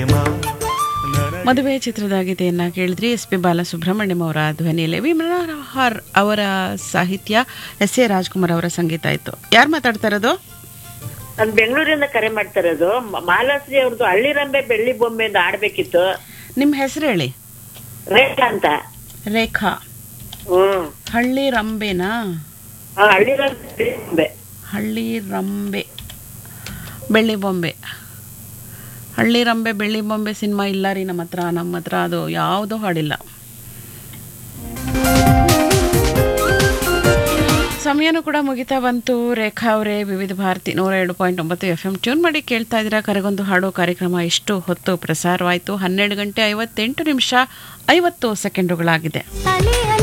ಪ್ರೇಮ ನನಗೆ ಮದುವೆ ಚಿತ್ರದ ಗೀತೆಯನ್ನ ಕೇಳಿದ್ರಿ ಎಸ್ ಪಿ ಬಾಲಸುಬ್ರಹ್ಮಣ್ಯಂ ಅವರ ಧ್ವನಿಯಲ್ಲಿ ವಿ ಮನೋಹರ್ ಅವರ ಸಾಹಿತ್ಯ ಎಸ್ ಎ ರಾಜ್ಕುಮಾರ್ ಅವರ ಸಂಗೀತ ಇತ್ತು ಯಾರು ಮಾತಾಡ್ತಾ ಇರೋದು ನಾನು ಬೆಂಗಳೂರಿಂದ ಕರೆ ಮಾಡ್ತಾ ಇರೋದು ಮ- ಮಾಲಾಶ್ರೀ ಅವ್ರದ್ದು ಹಳ್ಳಿರಂಬೆ ಬೆಳ್ಳಿ ಬೊಂಬೆ ಅಂತ ಆಡ್ಬೇಕಿತ್ತು ನಿಮ್ಮ ಹೆಸರು ಹೇಳಿ ರೇಖಾ ಅಂತ ರೇಖಾ ಹ್ಮ್ ಹಳ್ಳಿ ರಂಬೆನಾ ಆ, ಹಳ್ಳಿರಂಬೆ ಬೆಳ್ಳಿ ಬೊಂಬೆ ಹಳ್ಳಿ ರಂಬೆ ಬೆಳ್ಳಿ ಬೊಂಬೆ ಹಳ್ಳಿ ರಂಬೆ ಬೆಳ್ಳಿ ಬೊಂಬೆ ಸಿನಿಮಾ ಇಲ್ಲ ರೀ ನಮ್ಮ ಹತ್ರ ನಮ್ಮ ಹತ್ರ ಅದು ಯಾವುದೂ ಹಾಡಿಲ್ಲ ಸಮಯನೂ ಕೂಡ ಮುಗಿತಾ ಬಂತು ರೇಖಾ ಅವರೇ ವಿವಿಧ ಭಾರತಿ ನೂರ ಎರಡು ಪಾಯಿಂಟ್ ಒಂಬತ್ತು ಎಫ್ ಎಂ ಟ್ಯೂನ್ ಮಾಡಿ ಕೇಳ್ತಾ ಇದ್ದೀರಾ ಕರೆಗೊಂದು ಹಾಡು ಕಾರ್ಯಕ್ರಮ ಎಷ್ಟು ಹೊತ್ತು ಪ್ರಸಾರವಾಯಿತು ಹನ್ನೆರಡು ಗಂಟೆ ಐವತ್ತೆಂಟು ನಿಮಿಷ ಐವತ್ತು ಸೆಕೆಂಡುಗಳಾಗಿದೆ ಅಲೆ